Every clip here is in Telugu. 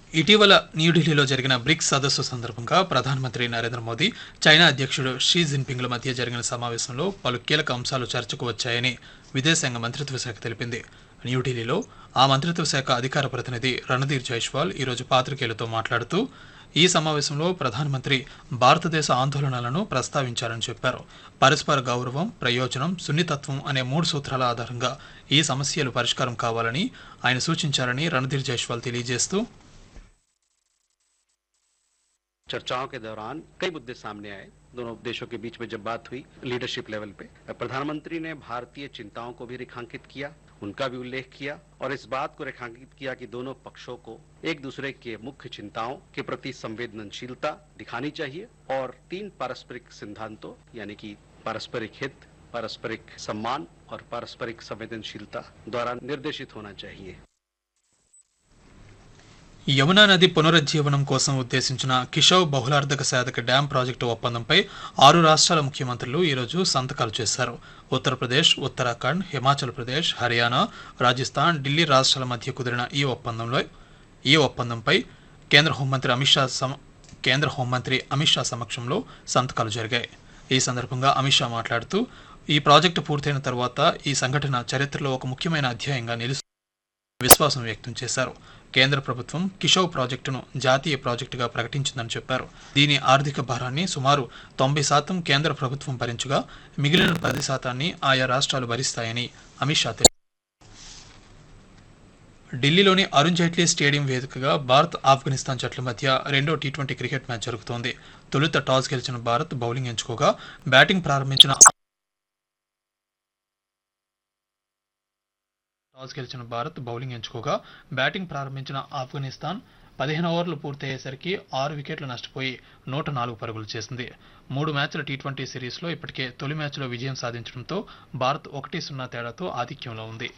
ఇటీవల న్యూఢిల్లీలో జరిగిన బ్రిక్స్ సదస్సు సందర్భంగా ప్రధానమంత్రి నరేంద్ర మోదీ చైనా అధ్యక్షుడు షీ జిన్పింగ్ల మధ్య జరిగిన సమావేశంలో పలు కీలక అంశాలు చర్చకు వచ్చాయని విదేశాంగ మంత్రిత్వ శాఖ తెలిపింది న్యూఢిల్లీలో ఆ మంత్రిత్వ శాఖ అధికార ప్రతినిధి రణధీర్ జైష్వాల్ ఈరోజు పాత్రికేయులతో మాట్లాడుతూ ఈ సమావేశంలో ప్రధానమంత్రి భారతదేశ ఆందోళనలను ప్రస్తావించారని చెప్పారు పరస్పర గౌరవం ప్రయోజనం సున్నితత్వం అనే మూడు సూత్రాల ఆధారంగా ఈ సమస్యలు పరిష్కారం కావాలని ఆయన సూచించారని రణధీర్ జైష్వాల్ తెలియజేస్తూ चर्चाओं के दौरान कई मुद्दे सामने आए दोनों देशों के बीच में जब बात हुई लीडरशिप लेवल पे प्रधानमंत्री ने भारतीय चिंताओं को भी रेखांकित किया उनका भी उल्लेख किया और इस बात को रेखांकित किया कि दोनों पक्षों को एक दूसरे के मुख्य चिंताओं के प्रति संवेदनशीलता दिखानी चाहिए और तीन पारस्परिक सिद्धांतों यानी कि पारस्परिक हित पारस्परिक सम्मान और पारस्परिक संवेदनशीलता द्वारा निर्देशित होना चाहिए యమునా నది పునరుజ్జీవనం కోసం ఉద్దేశించిన కిషవ్ బహుళార్థక సాధక డ్యాం ప్రాజెక్టు ఒప్పందంపై ఆరు రాష్ట్రాల ముఖ్యమంత్రులు ఈరోజు సంతకాలు చేశారు ఉత్తరప్రదేశ్ ఉత్తరాఖండ్ హిమాచల్ ప్రదేశ్ హర్యానా రాజస్థాన్ ఢిల్లీ రాష్ట్రాల మధ్య కుదిరిన ఈ ఒప్పందంలో ఈ ఒప్పందంపై కేంద్ర హోంమంత్రి అమిత్ షా సమ కేంద్ర హోంమంత్రి అమిత్ షా సమక్షంలో సంతకాలు జరిగాయి ఈ సందర్భంగా అమిత్ షా మాట్లాడుతూ ఈ ప్రాజెక్టు పూర్తయిన తర్వాత ఈ సంఘటన చరిత్రలో ఒక ముఖ్యమైన అధ్యాయంగా నిలుస్తుంది విశ్వాసం వ్యక్తం చేశారు కేంద్ర ప్రభుత్వం కిషోవ్ ప్రాజెక్టును జాతీయ ప్రాజెక్టుగా ప్రకటించిందని చెప్పారు దీని ఆర్థిక భారాన్ని సుమారు తొంభై శాతం కేంద్ర ప్రభుత్వం భరించగా మిగిలిన పది శాతాన్ని ఆయా రాష్ట్రాలు భరిస్తాయని అమిత్ షా తెలిపారు ఢిల్లీలోని అరుణ్ జైట్లీ స్టేడియం వేదికగా భారత్ ఆఫ్ఘనిస్తాన్ జట్ల మధ్య రెండో టీ ట్వంటీ క్రికెట్ మ్యాచ్ జరుగుతోంది తొలుత టాస్ గెలిచిన భారత్ బౌలింగ్ ఎంచుకోగా బ్యాటింగ్ ప్రారంభించిన టాస్ గెలిచిన భారత్ బౌలింగ్ ఎంచుకోగా బ్యాటింగ్ ప్రారంభించిన ఆఫ్ఘనిస్తాన్ పదిహేను ఓవర్లు పూర్తయ్యేసరికి ఆరు వికెట్లు నష్టపోయి నూట నాలుగు పరుగులు చేసింది మూడు మ్యాచ్ల టీ ట్వంటీ సిరీస్లో ఇప్పటికే తొలి మ్యాచ్లో విజయం సాధించడంతో భారత్ ఒకటి సున్నా తేడాతో ఆధిక్యంలో ఉంది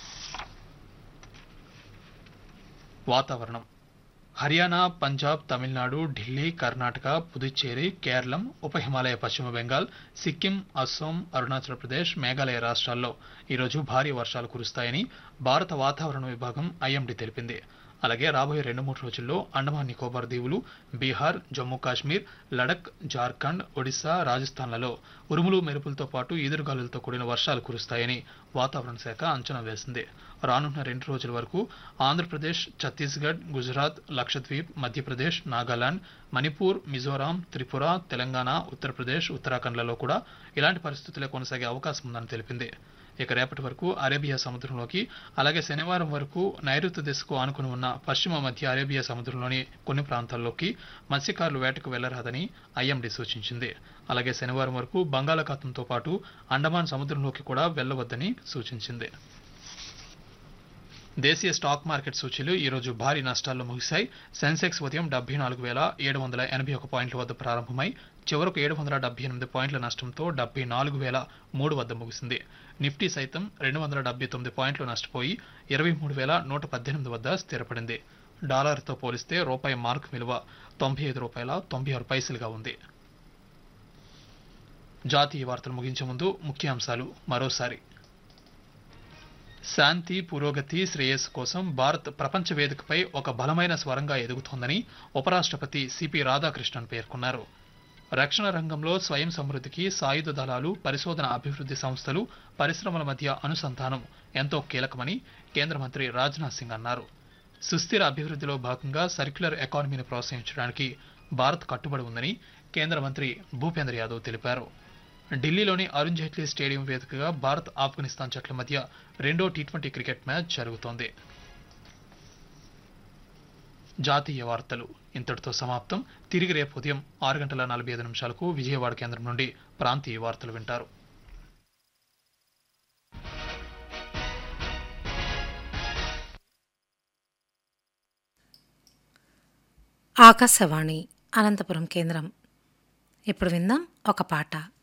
వాతావరణం హర్యానా పంజాబ్ తమిళనాడు ఢిల్లీ కర్ణాటక పుదుచ్చేరి కేరళం ఉప హిమాలయ పశ్చిమ బెంగాల్ సిక్కిం అస్సోం అరుణాచల్ ప్రదేశ్ మేఘాలయ రాష్ట్రాల్లో ఈరోజు భారీ వర్షాలు కురుస్తాయని భారత వాతావరణ విభాగం ఐఎండీ తెలిపింది అలాగే రాబోయే రెండు మూడు రోజుల్లో అండమాన్ నికోబార్ దీవులు బీహార్ జమ్మూ కాశ్మీర్ లడక్ జార్ఖండ్ ఒడిశా రాజస్థాన్లలో ఉరుములు మెరుపులతో పాటు ఈదురుగాలులతో కూడిన వర్షాలు కురుస్తాయని వాతావరణ శాఖ అంచనా వేసింది రానున్న రెండు రోజుల వరకు ఆంధ్రప్రదేశ్ ఛత్తీస్గఢ్ గుజరాత్ లక్షద్వీప్ మధ్యప్రదేశ్ నాగాలాండ్ మణిపూర్ మిజోరాం త్రిపుర తెలంగాణ ఉత్తరప్రదేశ్ ఉత్తరాఖండ్లలో కూడా ఇలాంటి పరిస్థితులే కొనసాగే అవకాశం ఉందని తెలిపింది ఇక రేపటి వరకు అరేబియా సముద్రంలోకి అలాగే శనివారం వరకు నైరుతి దిశకు ఆనుకుని ఉన్న పశ్చిమ మధ్య అరేబియా సముద్రంలోని కొన్ని ప్రాంతాల్లోకి మత్స్యకారులు వేటకు వెళ్లరాదని ఐఎండీ సూచించింది అలాగే శనివారం వరకు బంగాళాఖాతంతో పాటు అండమాన్ సముద్రంలోకి కూడా వెళ్లవద్దని సూచించింది దేశీయ స్టాక్ మార్కెట్ సూచీలు ఈరోజు భారీ నష్టాల్లో ముగిశాయి సెన్సెక్స్ ఉదయం డెబ్బై నాలుగు వేల ఏడు వందల ఎనభై ఒక పాయింట్ల వద్ద ప్రారంభమై చివరకు ఏడు వందల డెబ్బై ఎనిమిది పాయింట్ల నష్టంతో డెబ్బై నాలుగు వేల మూడు వద్ద ముగిసింది నిఫ్టీ సైతం రెండు వందల డెబ్బై తొమ్మిది పాయింట్లు నష్టపోయి ఇరవై మూడు వేల నూట పద్దెనిమిది వద్ద స్థిరపడింది డాలర్తో పోలిస్తే రూపాయి మార్క్ విలువ తొంభై ఐదు రూపాయల తొంభై ఆరు పైసలుగా ఉంది జాతీయ వార్తలు ముగించే ముందు ముఖ్యాంశాలు మరోసారి శాంతి పురోగతి శ్రేయస్సు కోసం భారత్ ప్రపంచ వేదికపై ఒక బలమైన స్వరంగా ఎదుగుతోందని ఉపరాష్ట్రపతి సిపి రాధాకృష్ణన్ పేర్కొన్నారు రక్షణ రంగంలో స్వయం సమృద్ధికి సాయుధ దళాలు పరిశోధన అభివృద్ధి సంస్థలు పరిశ్రమల మధ్య అనుసంధానం ఎంతో కీలకమని కేంద్ర మంత్రి రాజ్నాథ్ సింగ్ అన్నారు సుస్థిర అభివృద్ధిలో భాగంగా సర్క్యులర్ ఎకానమీని ప్రోత్సహించడానికి భారత్ కట్టుబడి ఉందని కేంద్ర మంత్రి భూపేంద్ర యాదవ్ తెలిపారు ఢిల్లీలోని అరుణ్ జైట్లీ స్టేడియం వేదికగా భారత్ ఆఫ్ఘనిస్తాన్ జట్ల మధ్య రెండో టీ ట్వంటీ క్రికెట్ మ్యాచ్ జరుగుతోంది జాతీయ వార్తలు ఇంతటితో సమాప్తం తిరిగి రేపు ఉదయం ఆరు గంటల నలభై ఐదు నిమిషాలకు విజయవాడ కేంద్రం నుండి ప్రాంతీయ వార్తలు వింటారు ఆకాశవాణి అనంతపురం కేంద్రం ఇప్పుడు విందాం ఒక పాట